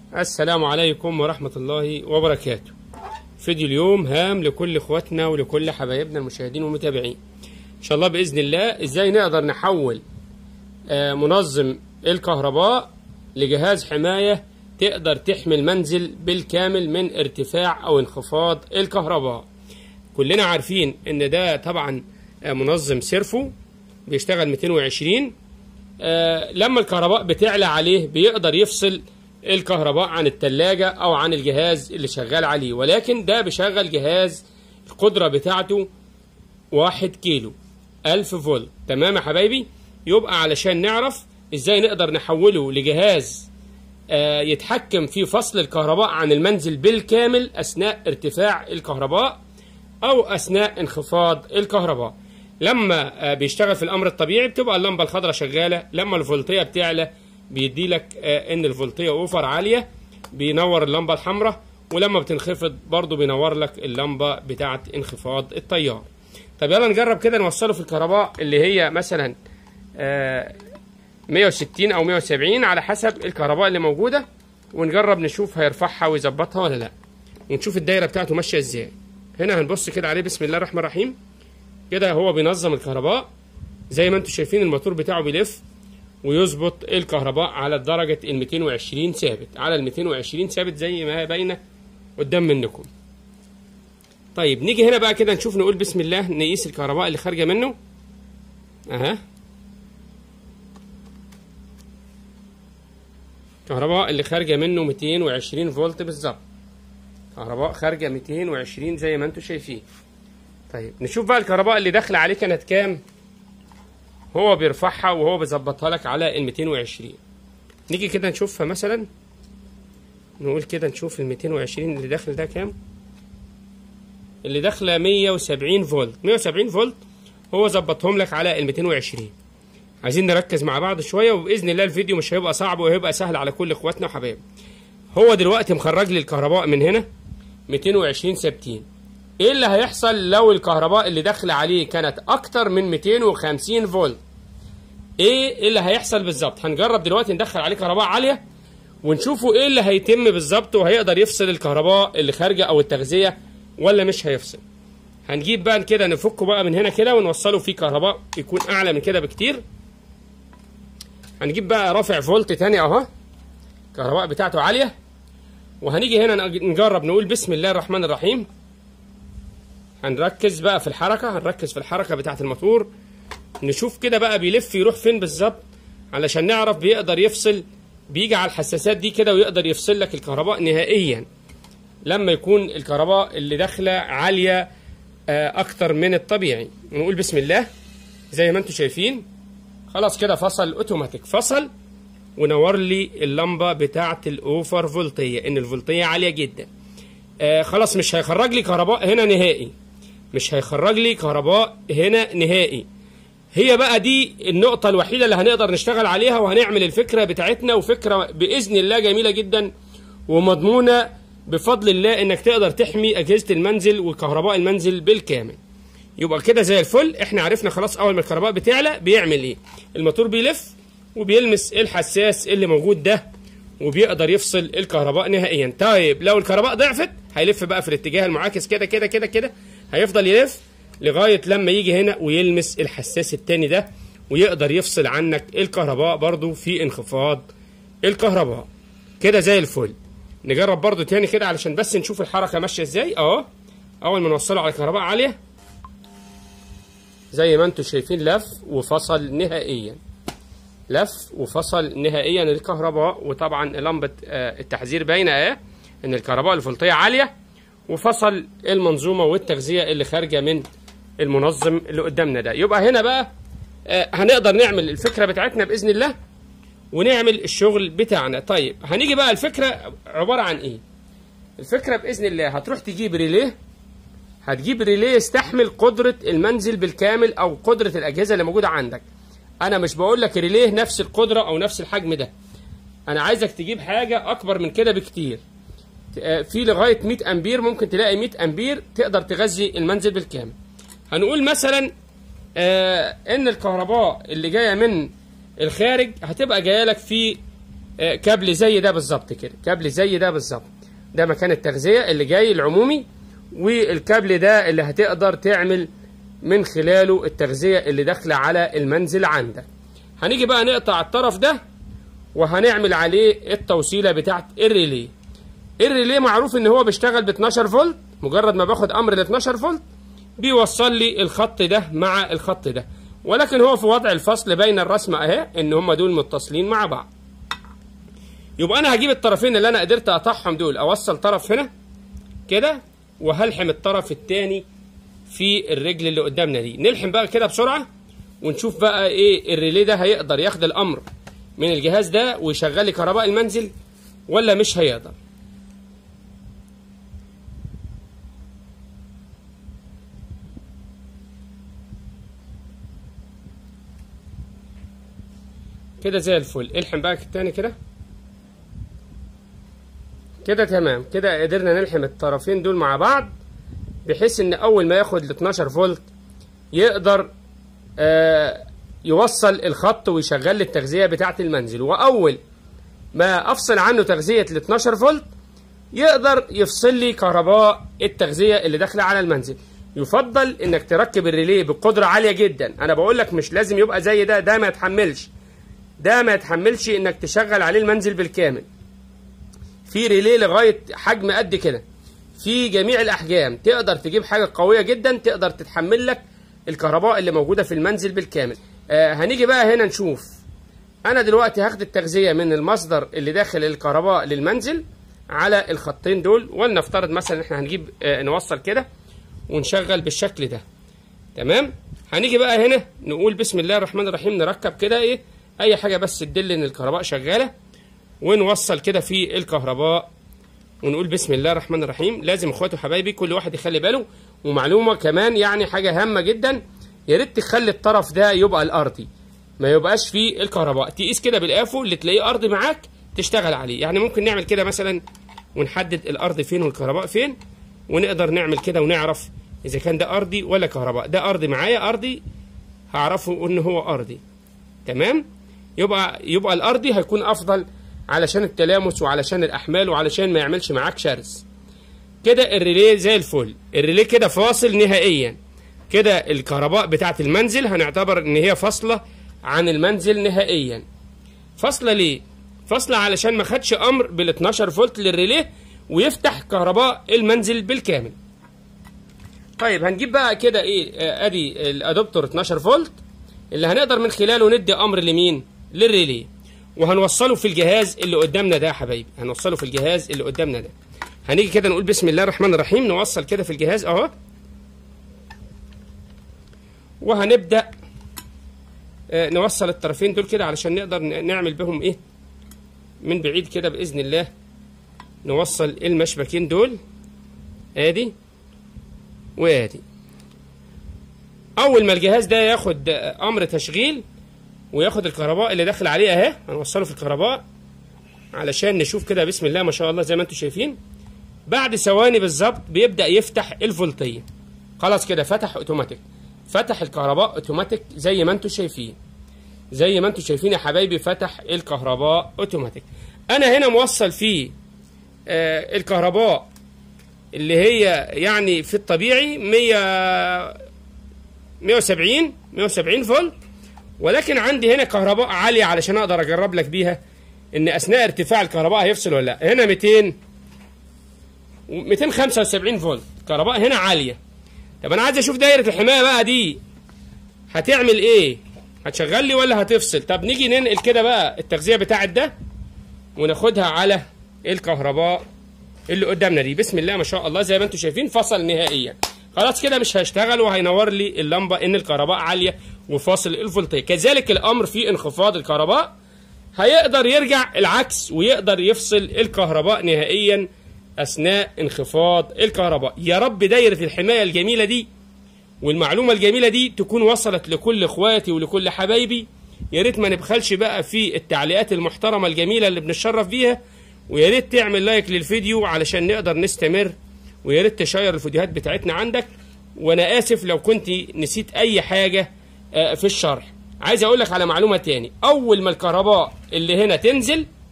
السلام عليكم ورحمة الله وبركاته فيديو اليوم هام لكل اخواتنا ولكل حبايبنا المشاهدين والمتابعين ان شاء الله باذن الله ازاي نقدر نحول آه، منظم الكهرباء لجهاز حماية تقدر تحمي المنزل بالكامل من ارتفاع او انخفاض الكهرباء كلنا عارفين ان ده طبعا آه، منظم سيرفو بيشتغل 220 آه، لما الكهرباء بتعلى عليه بيقدر يفصل الكهرباء عن التلاجة أو عن الجهاز اللي شغال عليه ولكن ده بيشغل جهاز القدرة بتاعته واحد كيلو ألف فولت تمام يا حبايبي يبقى علشان نعرف ازاي نقدر نحوله لجهاز آه، يتحكم في فصل الكهرباء عن المنزل بالكامل أثناء ارتفاع الكهرباء أو أثناء انخفاض الكهرباء لما آه، بيشتغل في الأمر الطبيعي بتبقى اللمبة الخضراء شغالة لما الفولتية بتعلى بيدي لك ان الفولتيه اوفر عاليه بينور اللمبه الحمراء ولما بتنخفض برضو بينور لك اللمبه بتاعه انخفاض التيار طب يلا نجرب كده نوصله في الكهرباء اللي هي مثلا آه، 160 او 170 على حسب الكهرباء اللي موجوده ونجرب نشوف هيرفعها ويظبطها ولا لا ونشوف الدايره بتاعته ماشيه ازاي هنا هنبص كده عليه بسم الله الرحمن الرحيم كده هو بينظم الكهرباء زي ما انتم شايفين الموتور بتاعه بيلف ويظبط الكهرباء على درجة ال 220 ثابت على ال 220 ثابت زي ما هي باينة قدام منكم طيب نيجي هنا بقى كده نشوف نقول بسم الله نقيس الكهرباء اللي خارجة منه اها الكهرباء اللي خارجة منه 220 فولت بالظبط كهرباء خارجة 220 زي ما انتم شايفين طيب نشوف بقى الكهرباء اللي داخلة عليه كانت كام هو بيرفعها وهو بيظبطها لك على ال 220 نيجي كده نشوفها مثلا نقول كده نشوف ال 220 اللي داخل ده كام اللي داخله 170 فولت 170 فولت هو ظبطهم لك على ال 220 عايزين نركز مع بعض شويه وباذن الله الفيديو مش هيبقى صعب وهيبقى سهل على كل اخواتنا وحبايبنا هو دلوقتي مخرج لي الكهرباء من هنا 220 ثابتين ايه اللي هيحصل لو الكهرباء اللي داخله عليه كانت اكتر من 250 فولت ايه اللي هيحصل بالظبط هنجرب دلوقتي ندخل عليه كهرباء عاليه ونشوفوا ايه اللي هيتم بالظبط وهيقدر يفصل الكهرباء اللي خارجه او التغذيه ولا مش هيفصل هنجيب بقى كده نفكه بقى من هنا كده ونوصله فيه كهرباء يكون اعلى من كده بكتير هنجيب بقى رافع فولت تاني اهو الكهرباء بتاعته عاليه وهنيجي هنا نجرب نقول بسم الله الرحمن الرحيم هنركز بقى في الحركة هنركز في الحركة بتاعة الموتور نشوف كده بقى بيلف يروح فين بالظبط علشان نعرف بيقدر يفصل بيجي على الحساسات دي كده ويقدر يفصل لك الكهرباء نهائيا لما يكون الكهرباء اللي داخلة عالية آه، أكتر من الطبيعي نقول بسم الله زي ما انتم شايفين خلاص كده فصل اوتوماتيك فصل ونور لي اللمبة بتاعة الأوفر فولتية إن الفولتية عالية جدا آه خلاص مش هيخرج لي كهرباء هنا نهائي مش هيخرج لي كهرباء هنا نهائي هي بقى دي النقطة الوحيدة اللي هنقدر نشتغل عليها وهنعمل الفكرة بتاعتنا وفكرة بإذن الله جميلة جدا ومضمونة بفضل الله إنك تقدر تحمي أجهزة المنزل وكهرباء المنزل بالكامل يبقى كده زي الفل احنا عرفنا خلاص أول ما الكهرباء بتعلى بيعمل إيه الموتور بيلف وبيلمس الحساس اللي موجود ده وبيقدر يفصل الكهرباء نهائيا طيب لو الكهرباء ضعفت هيلف بقى في الاتجاه المعاكس كده كده كده كده هيفضل يلف لغاية لما يجي هنا ويلمس الحساس التاني ده ويقدر يفصل عنك الكهرباء برضو في انخفاض الكهرباء كده زي الفل نجرب برضو تاني كده علشان بس نشوف الحركة ماشية ازاي اه اول ما نوصله على كهرباء عالية زي ما انتم شايفين لف وفصل نهائيا لف وفصل نهائيا الكهرباء وطبعا لمبة آه، التحذير باينة اهي ان الكهرباء الفولتية عالية وفصل المنظومة والتغذية اللي خارجة من المنظم اللي قدامنا ده يبقى هنا بقى آه، هنقدر نعمل الفكرة بتاعتنا بإذن الله ونعمل الشغل بتاعنا طيب هنيجي بقى الفكرة عبارة عن ايه الفكرة بإذن الله هتروح تجيب ريليه هتجيب ريليه يستحمل قدرة المنزل بالكامل أو قدرة الأجهزة اللي موجودة عندك أنا مش بقول لك ريليه نفس القدرة أو نفس الحجم ده أنا عايزك تجيب حاجة أكبر من كده بكتير آه، في لغاية 100 أمبير ممكن تلاقي 100 أمبير تقدر تغذي المنزل بالكامل هنقول مثلا آه، ان الكهرباء اللي جايه من الخارج هتبقى جايه لك في آه، كابل زي ده بالظبط كده كابل زي ده بالظبط ده مكان التغذيه اللي جاي العمومي والكابل ده اللي هتقدر تعمل من خلاله التغذيه اللي داخله على المنزل عندك هنيجي بقى نقطع الطرف ده وهنعمل عليه التوصيله بتاعت الريلي الريلي معروف ان هو بيشتغل ب 12 فولت مجرد ما باخد امر ال 12 فولت بيوصل لي الخط ده مع الخط ده ولكن هو في وضع الفصل بين الرسمه اهي ان هم دول متصلين مع بعض يبقى انا هجيب الطرفين اللي انا قدرت اقطعهم دول اوصل طرف هنا كده وهلحم الطرف الثاني في الرجل اللي قدامنا دي نلحم بقى كده بسرعه ونشوف بقى ايه الريلي ده هيقدر ياخد الامر من الجهاز ده ويشغل لي كهرباء المنزل ولا مش هيقدر كده زي الفل الحم بقى التاني كده كده تمام كده قدرنا نلحم الطرفين دول مع بعض بحيث ان اول ما ياخد ال 12 فولت يقدر آه يوصل الخط ويشغل لي التغذيه بتاعه المنزل واول ما افصل عنه تغذيه ال 12 فولت يقدر يفصل لي كهرباء التغذيه اللي داخله على المنزل يفضل انك تركب الريلي بقدره عاليه جدا انا بقول لك مش لازم يبقى زي ده ده ما يتحملش ده ما يتحملش انك تشغل عليه المنزل بالكامل في ريلي لغايه حجم قد كده في جميع الاحجام تقدر تجيب حاجه قويه جدا تقدر تتحمل لك الكهرباء اللي موجوده في المنزل بالكامل آه هنيجي بقى هنا نشوف انا دلوقتي هاخد التغذيه من المصدر اللي داخل الكهرباء للمنزل على الخطين دول ولنفترض مثلا احنا هنجيب آه نوصل كده ونشغل بالشكل ده تمام هنيجي بقى هنا نقول بسم الله الرحمن الرحيم نركب كده ايه اي حاجه بس تدل ان الكهرباء شغاله ونوصل كده في الكهرباء ونقول بسم الله الرحمن الرحيم لازم اخواتي وحبايبي كل واحد يخلي باله ومعلومه كمان يعني حاجه هامه جدا يا ريت تخلي الطرف ده يبقى الارضي ما يبقاش فيه الكهرباء تقيس كده بالافو اللي تلاقيه ارضي معاك تشتغل عليه يعني ممكن نعمل كده مثلا ونحدد الارض فين والكهرباء فين ونقدر نعمل كده ونعرف اذا كان ده ارضي ولا كهرباء ده ارضي معايا ارضي هعرفه ان هو ارضي تمام يبقى يبقى الارضي هيكون افضل علشان التلامس وعلشان الاحمال وعلشان ما يعملش معاك شرس كده الريلي زي الفل الريلي كده فاصل نهائيا كده الكهرباء بتاعه المنزل هنعتبر ان هي فاصله عن المنزل نهائيا فاصله ليه فاصله علشان ما خدش امر بال 12 فولت للريلي ويفتح كهرباء المنزل بالكامل طيب هنجيب بقى كده ايه آه، ادي الادابتور 12 فولت اللي هنقدر من خلاله ندي امر لمين للريلي وهنوصله في الجهاز اللي قدامنا ده يا حبايبي هنوصله في الجهاز اللي قدامنا ده هنيجي كده نقول بسم الله الرحمن الرحيم نوصل كده في الجهاز اهو وهنبدا آه، نوصل الطرفين دول كده علشان نقدر ن- نعمل بهم ايه من بعيد كده باذن الله نوصل المشبكين دول ادي وادي اول ما الجهاز ده ياخد آه، امر تشغيل وياخد الكهرباء اللي داخل عليه اهي هنوصله في الكهرباء علشان نشوف كده بسم الله ما شاء الله زي ما انتم شايفين بعد ثواني بالظبط بيبدا يفتح الفولتيه خلاص كده فتح اوتوماتيك فتح الكهرباء اوتوماتيك زي ما انتم شايفين زي ما انتم شايفين يا حبايبي فتح الكهرباء اوتوماتيك انا هنا موصل فيه آه الكهرباء اللي هي يعني في الطبيعي 100 170 170 فولت ولكن عندي هنا كهرباء عاليه علشان اقدر اجرب لك بيها ان اثناء ارتفاع الكهرباء هيفصل ولا لا هنا 200 و 275 فولت كهرباء هنا عاليه طب انا عايز اشوف دايره الحمايه بقى دي هتعمل ايه هتشغل لي ولا هتفصل طب نيجي ننقل كده بقى التغذيه بتاعت ده وناخدها على الكهرباء اللي قدامنا دي بسم الله ما شاء الله زي ما انتم شايفين فصل نهائيا خلاص كده مش هيشتغل وهينور لي اللمبه ان الكهرباء عاليه وفاصل الفولتيه كذلك الامر في انخفاض الكهرباء هيقدر يرجع العكس ويقدر يفصل الكهرباء نهائيا اثناء انخفاض الكهرباء يا رب دايره الحمايه الجميله دي والمعلومه الجميله دي تكون وصلت لكل اخواتي ولكل حبايبي يا ريت ما نبخلش بقى في التعليقات المحترمه الجميله اللي بنتشرف بيها ويا ريت تعمل لايك للفيديو علشان نقدر نستمر ويا ريت تشير الفيديوهات بتاعتنا عندك وانا اسف لو كنت نسيت اي حاجه آه، في الشرح عايز اقول لك على معلومه تاني اول ما الكهرباء اللي هنا تنزل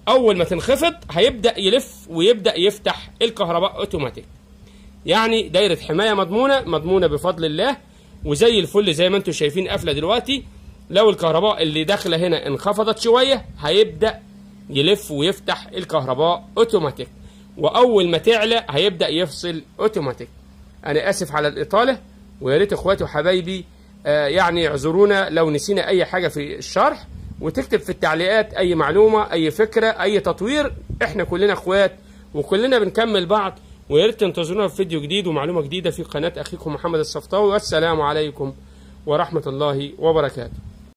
اول ما تنخفض هيبدا يلف ويبدا يفتح الكهرباء اوتوماتيك يعني دايره حمايه مضمونه مضمونه بفضل الله وزي الفل زي ما انتم شايفين قافله دلوقتي لو الكهرباء اللي داخله هنا انخفضت شويه هيبدا يلف ويفتح الكهرباء اوتوماتيك واول ما تعلى هيبدا يفصل اوتوماتيك انا اسف على الاطاله ويا ريت اخواتي وحبايبي آه يعني اعذرونا لو نسينا اي حاجه في الشرح وتكتب في التعليقات اي معلومه اي فكره اي تطوير احنا كلنا اخوات وكلنا بنكمل بعض ويا ريت تنتظرونا في فيديو جديد ومعلومه جديده في قناه اخيكم محمد الصفطاوي والسلام عليكم ورحمه الله وبركاته